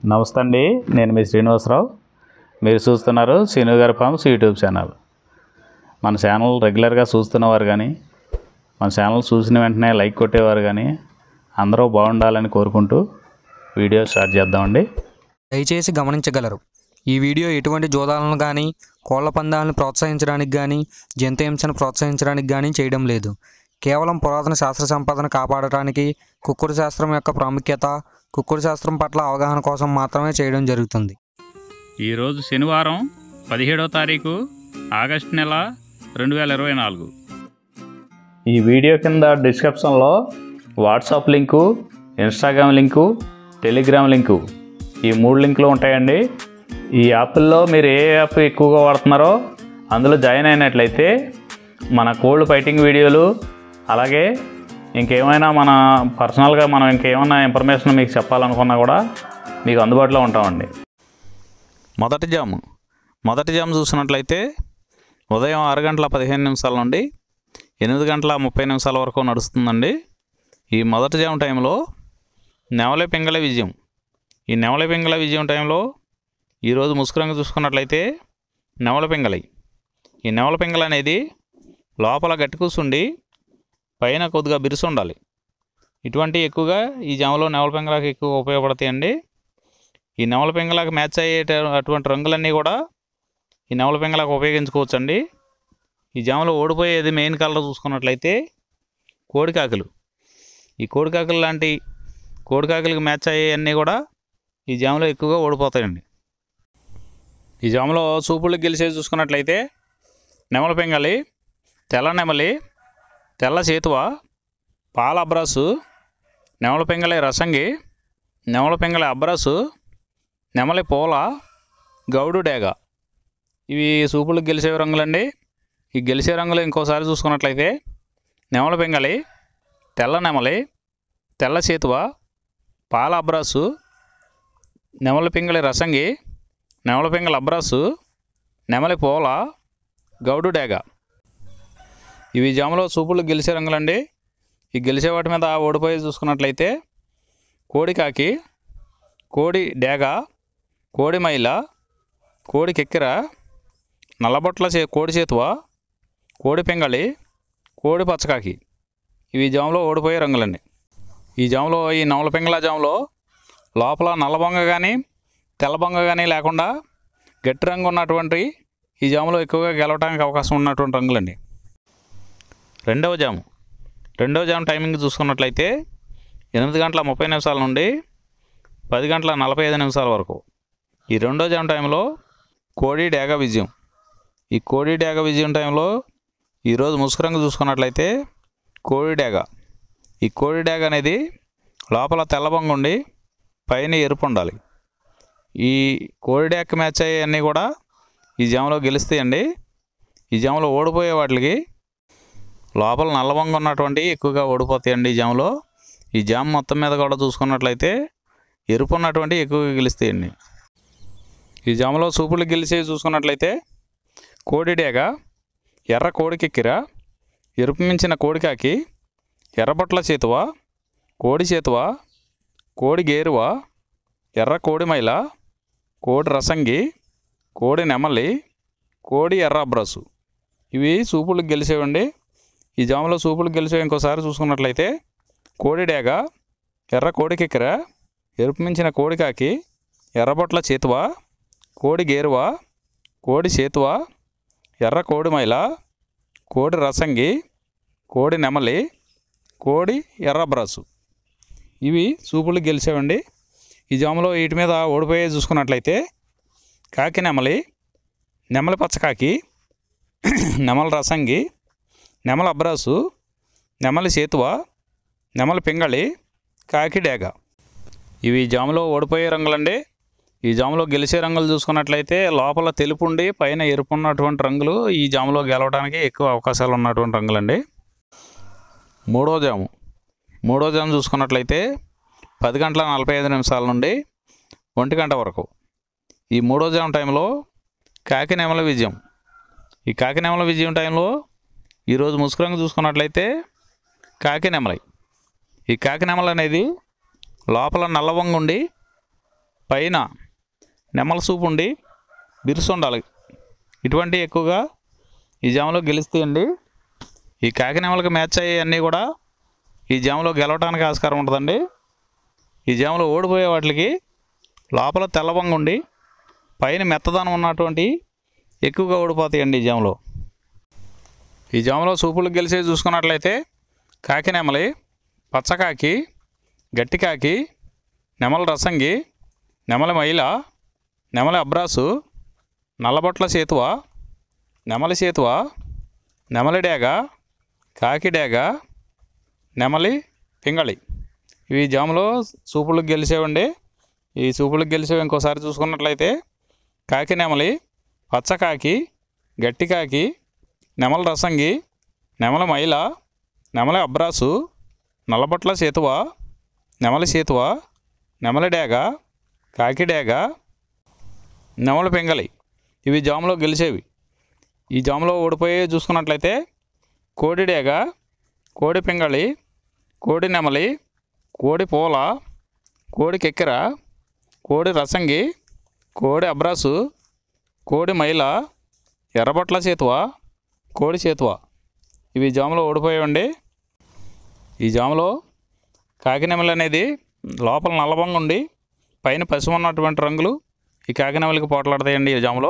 నమస్తే అండి నేను మీ శ్రీనివాసరావు మీరు చూస్తున్నారు శ్రీను గారి ఫార్మ్స్ యూట్యూబ్ ఛానల్ మన ఛానల్ రెగ్యులర్గా చూస్తున్నవారు కానీ మన ఛానల్ చూసిన వెంటనే లైక్ కొట్టేవారు కానీ అందరూ బాగుండాలని కోరుకుంటూ వీడియో స్టార్ట్ చేద్దామండి దయచేసి గమనించగలరు ఈ వీడియో ఎటువంటి జోదాలను కానీ కోళ్ల పందాలను ప్రోత్సహించడానికి కానీ జంతు హింసను ప్రోత్సహించడానికి కానీ చేయడం లేదు కేవలం పురాతన శాస్త్ర సంపదను కాపాడటానికి కుక్కుడు శాస్త్రం యొక్క ప్రాముఖ్యత కుక్కుడు శాస్త్రం పట్ల అవగాహన కోసం మాత్రమే చేయడం జరుగుతుంది ఈరోజు శనివారం పదిహేడవ తారీఖు ఆగస్ట్ నెల రెండు వేల ఇరవై నాలుగు ఈ వీడియో కింద డిస్క్రిప్షన్లో WhatsApp link Instagram link Telegram link ఈ మూడు లింకులు ఉంటాయండి ఈ యాప్ల్లో మీరు ఏ యాప్ ఎక్కువగా వాడుతున్నారో అందులో జాయిన్ అయినట్లయితే మన కోల్డ్ ఫైటింగ్ వీడియోలు అలాగే ఇంకేమైనా మన పర్సనల్గా మనం ఇంకేమైనా ఇన్ఫర్మేషన్ మీకు చెప్పాలనుకున్నా కూడా మీకు అందుబాటులో ఉంటామండి మొదటి జాము మొదటి జాము చూసినట్లయితే ఉదయం ఆరు గంటల పదిహేను నిమిషాల నుండి ఎనిమిది గంటల ముప్పై నిమిషాల వరకు నడుస్తుందండి ఈ మొదటి జాము టైంలో నెవలే పింగళ విజయం ఈ నెవల పింగళ విజయం టైంలో ఈరోజు ముసుకురంగు చూసుకున్నట్లయితే నెవల పింగళి ఈ నెవల పింగళ అనేది లోపల గట్టి కూర్చుండి పైన కొద్దిగా బిరుసు ఉండాలి ఇటువంటి ఎక్కువగా ఈ జామలో నెవల పింగళకి ఎక్కువ ఉపయోగపడతాయండి ఈ నెమల పింగళకు మ్యాచ్ అయ్యే అటువంటి రంగులన్నీ కూడా ఈ నెమల పింగళకు ఉపయోగించుకోవచ్చండి ఈ జామలో ఓడిపోయేది మెయిన్ కలర్ చూసుకున్నట్లయితే కోడికాకులు ఈ కోడికాకులు లాంటి కోడికాకులకు మ్యాచ్ అయ్యేవన్నీ కూడా ఈ జామలో ఎక్కువగా ఓడిపోతాయండి ఈ జామలో సూపులకు గెలిచేది చూసుకున్నట్లయితే నెమల పింగళి తెల్ల నెమలి తెల్ల చేతువ పాల అబ్రాసు నెమల పింగళి రసంగి నెమల పింగళి అబ్రాసు నెమలి పూల గౌడు డేగ ఇవి సూపులకు గెలిచే రంగులండి ఈ గెలిచే రంగులు ఇంకోసారి చూసుకున్నట్లయితే నెమల పింగళి తెల్ల నెమలి తెల్ల చేతువ పాల అబ్రాసు నెమలి పింగళి రసంగి నెమల పింగళి అబ్రాసు నెమలి పూల గౌడు డేగ ఇవి జాములో సూపులు గెలిచే రంగులండి ఈ గెలిచే వాటి మీద ఓడిపోయి చూసుకున్నట్లయితే కోడికాకి కోడి డేగ కోడి మైల కోడి కెక్కిర నల్లబొట్ల చే కోడి చేతువ కోడి పింగళి కోడి పచ్చకాకి ఇవి జాములో ఓడిపోయే రంగులండి ఈ జాములో ఈ నవల పింగళ జాములో లోపల నల్లబొంగ కానీ తెల్లబొంగ కానీ లేకుండా గట్టి రంగు ఉన్నటువంటి ఈ జాములో ఎక్కువగా గెలవడానికి అవకాశం ఉన్నటువంటి రంగులండి రెండవ జాము రెండవ జాము టైమింగ్ చూసుకున్నట్లయితే ఎనిమిది గంటల ముప్పై నిమిషాల నుండి పది గంటల నలభై ఐదు నిమిషాల వరకు ఈ రెండో జామ్ టైంలో కోడి డేగ విజయం ఈ కోడి డేగ విజయం టైంలో ఈరోజు ముసుకురంగు చూసుకున్నట్లయితే కోడి డేగ ఈ కోడి డేగ అనేది లోపల తెల్లబొంగ ఉండి పైన ఎరుపు ఉండాలి ఈ కోడి డేగ మ్యాచ్ అయ్యేవన్నీ కూడా ఈ జాములో గెలుస్తాయండి ఈ జాములో ఓడిపోయే వాటికి లోపల నల్లబొంగ ఉన్నటువంటి ఎక్కువగా ఓడిపోతాయండి ఈ జాములో ఈ జామ్ మొత్తం మీద కూడా చూసుకున్నట్లయితే ఎరుపు ఉన్నటువంటి ఎక్కువగా గెలుస్తాయండి ఈ జామలో సూపులు గెలిచేవి చూసుకున్నట్లయితే కోడి డేగ ఎర్ర కోడికెక్కిర ఎరుపు మించిన కోడికాకి ఎర్రబొట్ల చేతువ కోడి చేతువ కోడి గేరువ ఎర్ర కోడి మైల కోడి రసంగి కోడి నెమలి కోడి ఎర్ర అబ్రాసు ఇవి సూపులు గెలిచేవండి ఈ జామలో సూపులు గెలిచేవి ఇంకోసారి చూసుకున్నట్లయితే కోడి డేగ ఎర్ర కోడికెక్కిర ఎరుపు మించిన కోడికాకి ఎర్రబొట్ల చేతువ కోడి గేరువ కోడి చేతువ ఎర్ర కోడి మైల కోడి రసంగి కోడి నెమలి కోడి ఎర్ర బ్రాసు ఇవి సూపులు గెలిచేవండి ఈ జాములో వీటి మీద ఓడిపోయే చూసుకున్నట్లయితే కాకి నెమలి నెమలి పచ్చకాకి నెమలి రసంగి నెమలి అబ్రాసు నెమలి చేతువ నెమలి పింగళి కాకి డేగ ఇవి జాములో ఓడిపోయే రంగులండి ఈ జాములో గెలిచే రంగులు చూసుకున్నట్లయితే లోపల తెలుపు ఉండి పైన ఎరుపు ఉన్నటువంటి రంగులు ఈ జాములో గెలవడానికి ఎక్కువ అవకాశాలు ఉన్నటువంటి రంగులండి మూడో జాము మూడో జాము చూసుకున్నట్లయితే పది గంటల నలభై ఐదు నిమిషాల నుండి ఒంటి గంట వరకు ఈ మూడో జాము టైంలో కాకినేమల విజయం ఈ కాకినేమల విజయం టైంలో ఈరోజు ముసుకురంగు చూసుకున్నట్లయితే కాకినేమలై ఈ కాకినేమల అనేది లోపల నల్లవంగ ఉండి పైన నెమల సూపు ఉండి బిరుసు ఉండాలి ఇటువంటి ఎక్కువగా ఈ జామలో గెలుస్తాయండి ఈ కాకి నెమలకు మ్యాచ్ అయ్యేవన్నీ కూడా ఈ జామలో గెలవడానికి ఆస్కారం ఉంటుందండి ఈ జామలో ఓడిపోయే వాటికి లోపల తెల్లబంగా ఉండి పైన మెత్తదనం ఉన్నటువంటి ఎక్కువగా ఓడిపోతాయండి ఈ జామలో ఈ జామలో సూపులు గెలిచే చూసుకున్నట్లయితే కాకి నెమలి పచ్చకాకి గట్టి కాకి నెమల రసంగి నెమలి మైల నెమలి అబ్రాసు నల్లబొట్ల సేతువ నెమలి సేతువ నెమలి డేగ కాకి డేగ నెమలి పింగళి ఇవి జాములో సూపులకు గెలిచేవండి ఈ సూపులకు గెలిచేవి ఇంకోసారి చూసుకున్నట్లయితే కాకి నెమలి పచ్చకాకి గట్టి కాకి నెమల రసంగి నెమల మైల నెమలి అబ్రాసు నల్లబొట్ల సేతువ నెమలి సేతువ నెమలి డేగ కాకి డేగ నెమలి పింగళి ఇవి జాములో గెలిచేవి ఈ జాములో ఓడిపోయి చూసుకున్నట్లయితే కోడి డేగ కోడి పింగళి కోడి నెమలి కోడి పూల కోడి కెక్కెర కోడి రసంగి కోడి అబ్రాసు కోడి మైల ఎర్రబొట్ల చేతువ కోడి చేతువ ఇవి జాములో ఓడిపోయావండి ఈ జాములో కాకినెమలి అనేది లోపల నల్లబంగా ఉండి పైన పసుపు ఉన్నటువంటి రంగులు ఈ కాకినెమలికి పోట్లాడతాయండి ఈ జాములో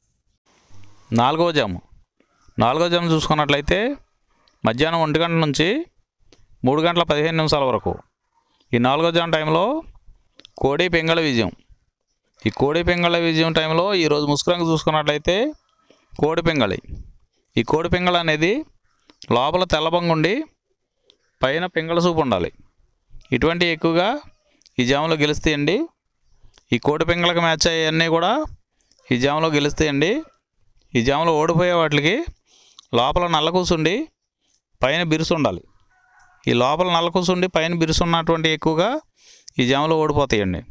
నాలుగవ జాము నాలుగవ జాము చూసుకున్నట్లయితే మధ్యాహ్నం ఒంటి గంట నుంచి మూడు గంటల పదిహేను నిమిషాల వరకు ఈ నాలుగో జాము టైంలో కోడి పెంగళ విజయం ఈ కోడి పెంగళ విజయం టైంలో ఈరోజు ముసుకురంగు చూసుకున్నట్లయితే కోడి పెంగళి ఈ కోడి పెంగళ అనేది లోపల తెల్లబంగు ఉండి పైన పెంగళ సూపు ఉండాలి ఇటువంటి ఎక్కువగా ఈ జాములో గెలుస్తాయండి ఈ కోడి పెంగళకి మ్యాచ్ అయ్యన్నీ కూడా ఈ జాములో గెలుస్తాయండి ఈ జాములో ఓడిపోయే వాటికి లోపల నల్ల కూసుండి పైన బిరుసు ఉండాలి ఈ లోపల నల్ల కూసుండి పైన బిరుసు ఉన్నటువంటి ఎక్కువగా ఈ జాములో ఓడిపోతాయండి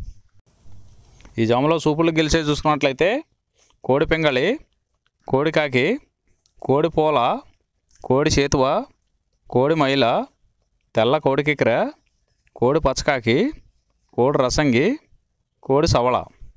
ఈ జాములో సూపులు గెలిచే చూసుకున్నట్లయితే కోడి పెంగళి కోడి కాకి కోడి పూల కోడి చేతువ కోడి మైల తెల్ల కోడి కిక్కెర కోడి పచ్చకాకి కోడి రసంగి కోడి సవళ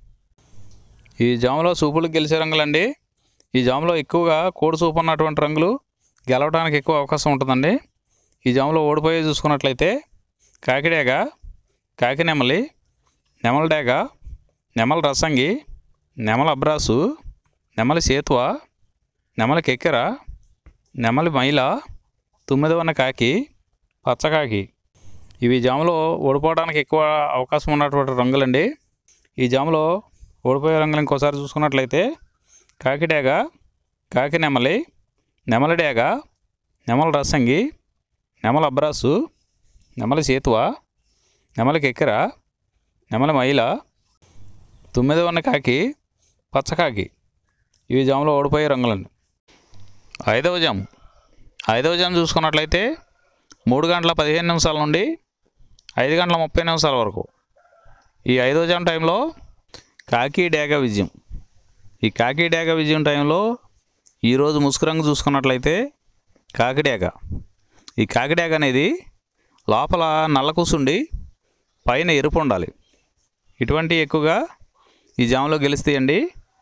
ఈ జాములో సూపులు గెలిచే రంగులండి ఈ జాములో ఎక్కువగా కోడి సూపు ఉన్నటువంటి రంగులు గెలవడానికి ఎక్కువ అవకాశం ఉంటుందండి ఈ జాములో ఓడిపోయి చూసుకున్నట్లయితే కాకిడేగ కాకి నెమలి నెమల డేగ నెమల రసంగి నెమల అబ్రాసు నెమలి సేతువ నెమలి కెక్కెర నెమలి మైల తుమ్మిదవన్న కాకి పచ్చకాకి ఇవి జాములో ఓడిపోవడానికి ఎక్కువ అవకాశం ఉన్నటువంటి రంగులండి ఈ జాములో ఓడిపోయే రంగులు ఇంకోసారి చూసుకున్నట్లయితే కాకి డేగ కాకి నెమలి నెమలి డేగ నెమల రసంగి నెమల అబ్రాసు నెమలి సేతువ నెమలి కెక్కెర నెమలి మైల తొమ్మిది వన్న కాకి పచ్చకాకి ఇవి జాములో ఓడిపోయే రంగులండి ఐదవ జాము ఐదవ జాము చూసుకున్నట్లయితే మూడు గంటల పదిహేను నిమిషాల నుండి ఐదు గంటల ముప్పై నిమిషాల వరకు ఈ ఐదవ జాము టైంలో కాకి డేగ విజయం ఈ కాకి డేగ విజయం టైంలో ఈరోజు ముసుగు రంగు చూసుకున్నట్లయితే కాకిడేగ ఈ కాకిడేగ అనేది లోపల నల్ల కూసుండి పైన ఎరుపు ఉండాలి ఇటువంటి ఎక్కువగా ఈ జామ్లో గెలుస్తాయండి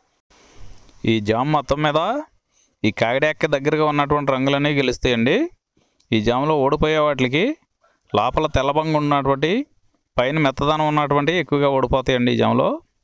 ఈ జామ్ మొత్తం మీద ఈ కాకిడేక దగ్గరగా ఉన్నటువంటి రంగులన్నీ గెలుస్తాయండి ఈ జామ్లో ఓడిపోయే వాటికి లోపల తెల్లబంగు ఉన్నటువంటి పైన మెత్తదనం ఉన్నటువంటి ఎక్కువగా ఓడిపోతాయండి ఈ జామ్లో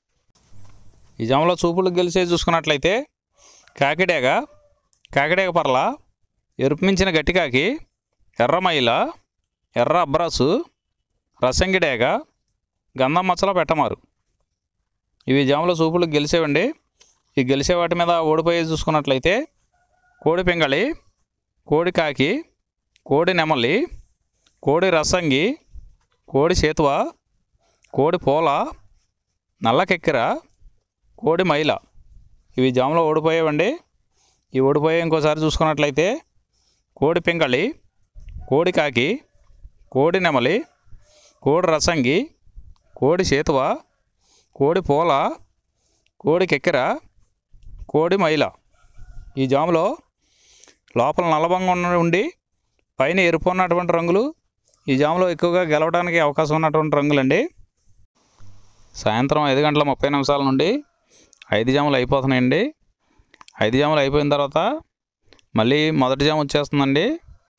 ఈ జామ్లో చూపులు గెలిచే చూసుకున్నట్లయితే కాకిడేగ కాకిడేగ పర్ల ఎరుపు మించిన గట్టికాకి ఎర్రమైల ఎర్ర అబ్రాసు రసంగిడేగ గంధం మచ్చల పెట్టమారు ఇవి జాముల సూపులు గెలిచేవండి ఈ గెలిచే వాటి మీద ఓడిపోయి చూసుకున్నట్లయితే కోడి పింగళి కోడి కాకి కోడి నెమలి కోడి రసంగి కోడి చేతువ కోడి పూల నల్లకెక్కెర కోడి మైల ఇవి జాములో ఓడిపోయేవండి ఈ ఓడిపోయే ఇంకోసారి చూసుకున్నట్లయితే కోడి పింగళి కోడి కాకి కోడి నెమలి కోడి రసంగి కోడి చేతువ కోడి పూల కోడి కెక్కెర కోడి మైల ఈ జాములో లోపల నల్లబంగా ఉన్న ఉండి పైన ఎరుపు ఉన్నటువంటి రంగులు ఈ జాములో ఎక్కువగా గెలవడానికి అవకాశం ఉన్నటువంటి రంగులండి సాయంత్రం ఐదు గంటల ముప్పై నిమిషాల నుండి ఐదు జాములు అయిపోతున్నాయండి ఐదు జాములు అయిపోయిన తర్వాత మళ్ళీ మొదటి జాము వచ్చేస్తుందండి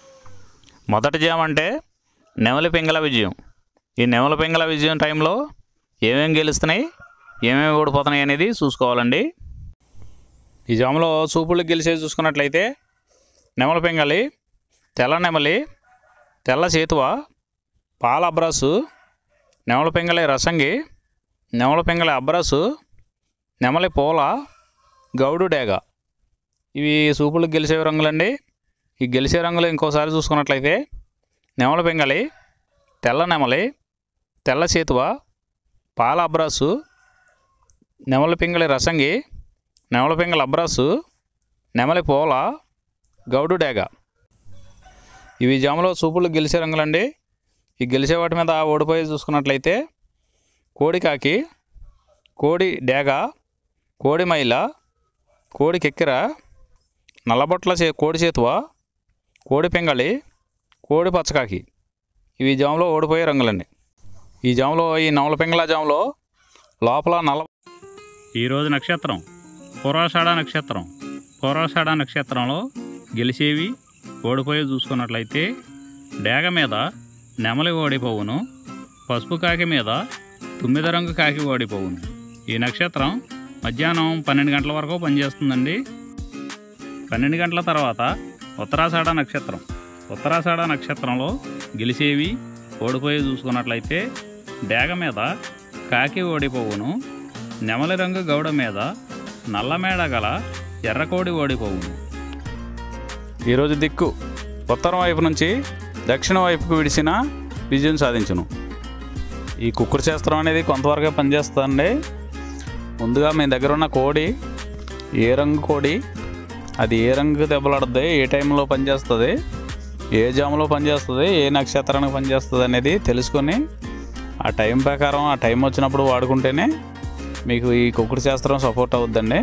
మొదటి జాము అంటే నెమలి పింగళ విజయం ఈ నెమలి పింగళ విజయం టైంలో ఏమేమి గెలుస్తున్నాయి ఏమేమి ఓడిపోతున్నాయి అనేది చూసుకోవాలండి ఈ జాములో సూపులు గెలిచేది చూసుకున్నట్లయితే నెమలి పింగళి తెల్ల నెమలి తెల్ల చేతువ పాల అబ్రాసు నెమలి పింగళి రసంగి నెమలి పింగళి అబ్రాసు నెమలి పూల గౌడు డేగ ఇవి సూపులకు గెలిచే రంగులండి ఈ గెలిచే రంగులు ఇంకోసారి చూసుకున్నట్లయితే నెమలి పింగళి తెల్ల నెమలి తెల్ల చేతువ పాల అబ్రాసు నెమలి పింగళి రసంగి నెమలి పింగళి అబ్రాసు నెమలి పూల గౌడు డేగ ఇవి జాములో సూపులు గెలిచే రంగులండి ఈ గెలిచే వాటి మీద ఓడిపోయి చూసుకున్నట్లయితే కోడి కాకి కోడి డేగ కోడి మైల కోడి కెక్కిర నల్లబొట్ల చే కోడి చేతువ కోడి పింగళి కోడి పచ్చకాకి ఇవి జాములో ఓడిపోయే రంగులండి ఈ జాములో ఈ నవల పింగళ జాములో లోపల నల్ల ఈరోజు నక్షత్రం పూర్వాషాఢ నక్షత్రం పూర్వాషాఢ నక్షత్రంలో గెలిచేవి ఓడిపోయి చూసుకున్నట్లయితే డేగ మీద నెమలి ఓడిపోవును పసుపు కాకి మీద తుమ్మిద రంగు కాకి ఓడిపోవును ఈ నక్షత్రం మధ్యాహ్నం పన్నెండు గంటల వరకు పనిచేస్తుందండి పన్నెండు గంటల తర్వాత ఉత్తరాషాఢ నక్షత్రం ఉత్తరాషాఢ నక్షత్రంలో గెలిచేవి ఓడిపోయి చూసుకున్నట్లయితే డేగ మీద కాకి ఓడిపోవును నెమలి రంగు గౌడ మీద నల్లమేడ గల ఎర్రకోడి ఓడిపోవును ఈరోజు దిక్కు ఉత్తరం వైపు నుంచి దక్షిణ వైపుకు విడిచిన విజయం సాధించును ఈ కుక్కుడు శాస్త్రం అనేది కొంతవరకే పనిచేస్తుందండి ముందుగా మీ దగ్గర ఉన్న కోడి ఏ రంగు కోడి అది ఏ రంగు దెబ్బలాడుతుంది ఏ టైంలో పనిచేస్తుంది ఏ జాములో పనిచేస్తుంది ఏ నక్షత్రానికి పనిచేస్తుంది అనేది తెలుసుకొని ఆ టైం ప్రకారం ఆ టైం వచ్చినప్పుడు వాడుకుంటేనే మీకు ఈ కుక్కుడు శాస్త్రం సపోర్ట్ అవుద్దండి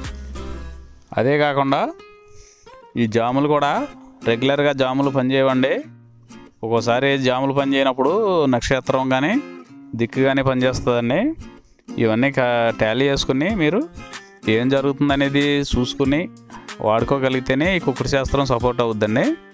అదే కాకుండా ఈ జాములు కూడా రెగ్యులర్గా జాములు పనిచేయవండి ఒక్కోసారి జాములు పనిచేయనప్పుడు నక్షత్రం కానీ దిక్కు కానీ పనిచేస్తుందండి ఇవన్నీ టాలీ చేసుకుని మీరు ఏం జరుగుతుందనేది చూసుకుని వాడుకోగలిగితేనే ఈ కుక్కుడు శాస్త్రం సపోర్ట్ అవుద్దండి